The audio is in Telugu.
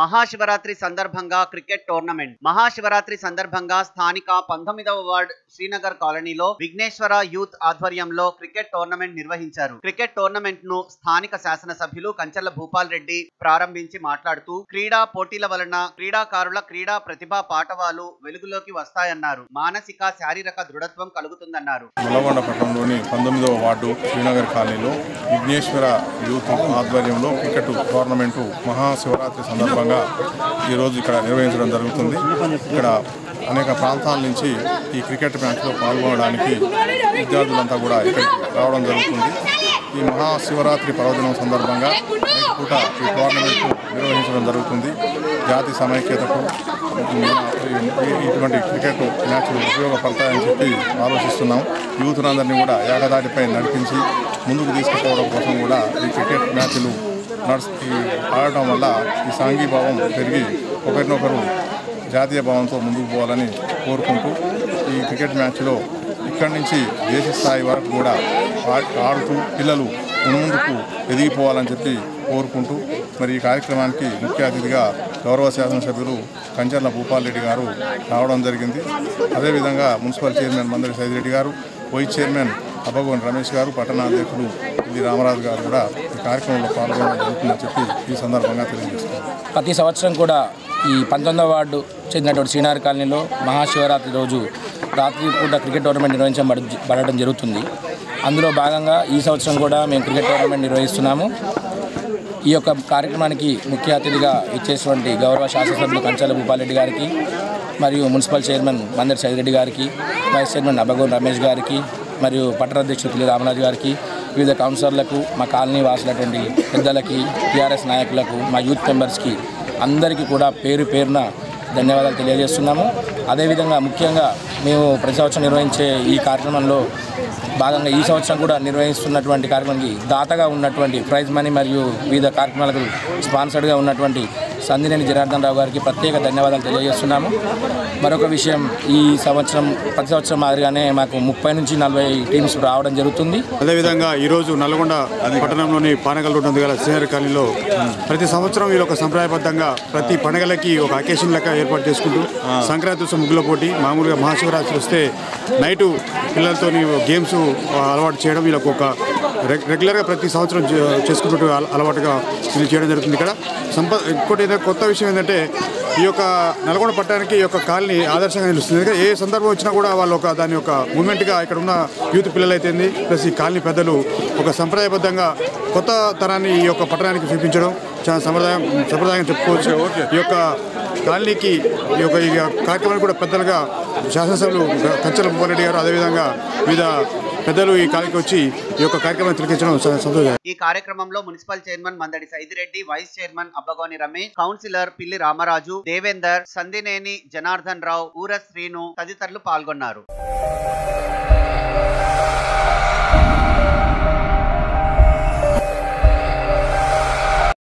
మహాశివరాత్రి సందర్భంగా క్రికెట్ టోర్నమెంట్ మహాశివరాత్రి సందర్భంగా స్థానిక పంతొమ్మిదవ వార్డ్ శ్రీనగర్ కాలనీలో విఘ్నేశ్వర యూత్ ఆధ్వర్యంలో క్రికెట్ టోర్నమెంట్ నిర్వహించారు క్రికెట్ టోర్నమెంట్ ను స్థానిక శాసనసభ్యులు కంచర్ల భూపాల్ రెడ్డి ప్రారంభించి మాట్లాడుతూ క్రీడా పోటీల వలన క్రీడాకారుల క్రీడా ప్రతిభా పాఠవాలు వెలుగులోకి వస్తాయన్నారు మానసిక శారీరక దృఢత్వం కలుగుతుందన్నారు నల్లగొండ పట్టణంలోని పంతొమ్మిదవ వార్డు శ్రీనగర్ కాలనీలో విఘ్నేశ్వర యూత్ ఆధ్వర్యంలో క్రికెట్ టోర్నమెంటు మహాశివరాత్రి సందర్భంగా ఈరోజు ఇక్కడ నిర్వహించడం జరుగుతుంది ఇక్కడ అనేక ప్రాంతాల నుంచి ఈ క్రికెట్ మ్యాచ్లో పాల్గొనడానికి విద్యార్థులంతా కూడా ఇక్కడికి రావడం జరుగుతుంది ఈ మహాశివరాత్రి పర్వదినం సందర్భంగా నైట్ పూట ఈ టోర్నమెంట్ నిర్వహించడం జరుగుతుంది జాతి సమైక్యతకు మన ఈ- ఇటువంటి క్రికెట్ మ్యాచ్లు ఉపయోగపడతాయని చెప్పి ఆలోచిస్తున్నాం యూత్నందరినీ కూడా ఏకదాటిపై నడిపించి ముందుకు తీసుకుపోవడం కోసం కూడా ఈ క్రికెట్ మ్యాచ్లు నడుస్ ఈ ఆడటం వల్ల ఈ సాంఘీభావం పెరిగి ఒకరినొకరు జాతీయ భావంతో ముందుకు పోవాలని కోరుకుంటూ ఈ క్రికెట్ మ్యాచ్లో ఇక్కడి నుంచి దేశ స్థాయి వరకు కూడా ఆ- ఆడుతూ పిల్లలు ముందుకు ఎదిగిపోవాలని చెప్పి కోరుకుంటూ మరి ఈ కార్యక్రమానికి ముఖ్య అతిథిగా గౌరవ శాసనసభ్యులు కంచర్ల భూపాల్ రెడ్డి గారు రావడం జరిగింది అదేవిధంగా మున్సిపల్ చైర్మన్ మందరి సైదిరెడ్డి గారు వైస్ చైర్మన్ అబ్బగోన్ రమేష్ గారు పట్టణ అధ్యక్షులు ఇది రామరాజు గారు కూడా ఈ కార్యక్రమంలో పాల్గొనడం జరుగుతుందని చెప్పి ఈ సందర్భంగా తెలియజేస్తున్నారు ప్రతి సంవత్సరం కూడా ఈ పంతొమ్మిదవ వార్డు చెందినటువంటి శ్రీనార్ కాలనీలో మహాశివరాత్రి రోజు రాత్రి పూట క్రికెట్ టోర్నమెంట్ నిర్వహించబడడం జరుగుతుంది అందులో భాగంగా ఈ సంవత్సరం కూడా మేము క్రికెట్ టోర్నమెంట్ నిర్వహిస్తున్నాము ఈ యొక్క కార్యక్రమానికి ముఖ్య అతిథిగా ఇచ్చేటువంటి గౌరవ శాసనసభ్యులు కంచాల భూపాలరెడ్డి గారికి మరియు మున్సిపల్ చైర్మన్ మందరి సైదిరెడ్డి గారికి వైస్ చైర్మన్ అబ్బగోన్ రమేష్ గారికి మరియు పట్టణ అధ్యక్షులు పిల్లి రామరాజు గారికి వివిధ కౌన్సిలర్లకు మా కాలనీ వాసులటువంటి పెద్దలకి టీఆర్ఎస్ నాయకులకు మా యూత్ మెంబర్స్కి అందరికీ కూడా పేరు పేరున ధన్యవాదాలు తెలియజేస్తున్నాము అదేవిధంగా ముఖ్యంగా మేము ప్రతి సంవత్సరం నిర్వహించే ఈ కార్యక్రమంలో భాగంగా ఈ సంవత్సరం కూడా నిర్వహిస్తున్నటువంటి కార్యక్రమానికి దాతగా ఉన్నటువంటి ప్రైజ్ మనీ మరియు వివిధ కార్యక్రమాలకు స్పాన్సర్డ్గా ఉన్నటువంటి సందినేని జనార్దన్ రావు గారికి ప్రత్యేక ధన్యవాదాలు తెలియజేస్తున్నాము మరొక విషయం ఈ సంవత్సరం ప్రతి సంవత్సరం మాదిరిగానే మాకు ముప్పై నుంచి నలభై టీమ్స్ రావడం జరుగుతుంది అదేవిధంగా ఈరోజు నల్గొండ పట్టణంలోని పానగల్ రోడ్డు ఉంది గల సీనియర్ కాలనీలో ప్రతి సంవత్సరం వీళ్ళు ఒక సంప్రదాయబద్ధంగా ప్రతి పండుగలకి ఒక అకేషన్ లెక్క ఏర్పాటు చేసుకుంటూ సంక్రాంతి ఉత్సవం ముగ్గుల పోటీ మామూలుగా మహాశివరాత్రి వస్తే నైటు పిల్లలతో గేమ్స్ అలవాటు చేయడం వీళ్ళకు ఒక రెగ్- రెగ్యులర్గా ప్రతి సంవత్సరం చే- చేసుకుంటూ అల- అలవాటుగా వీళ్ళు చేయడం జరుగుతుంది ఇక్కడ సంప ఇంకోటి ఏంటంటే కొత్త విషయం ఏంటంటే ఈ యొక్క నల్గొండ పట్టణానికి ఈ యొక్క కాలనీ ఆదర్శంగా నిలుస్తుంది ఎందుకంటే ఏ సందర్భం వచ్చినా కూడా వాళ్ళు ఒక దాని యొక్క మూమెంట్గా ఇక్కడ ఉన్న యూత్ పిల్లలు అయితేంది ప్లస్ ఈ కాలనీ పెద్దలు ఒక సంప్రదాయబద్ధంగా కొత్త తరాన్ని ఈ యొక్క పట్టణానికి చూపించడం చాలా సంప్రదాయం సంప్రదాయంగా చెప్పుకోవచ్చు ఈ యొక్క కాలనీకి ఈ యొక్క ఈ కార్యక్రమానికి కూడా పెద్దలుగా శాసనసభ్యులు కంచెల భూపారెడ్డి గారు అదేవిధంగా వివిధ పెద్దలు ఈ కాలనీకి వచ్చి ఈ యొక్క కార్యక్రమాన్ని తిలకించడం చాలా సంతోషం ఈ కార్యక్రమంలో municipal chairman Mandadi Saidireddy vice chairman Abbagoni Ramesh councillor Pilli Ramaraju Devender సందినేని Janardhan రావు ఊర శ్రీను తదితరులు పాల్గొన్నారు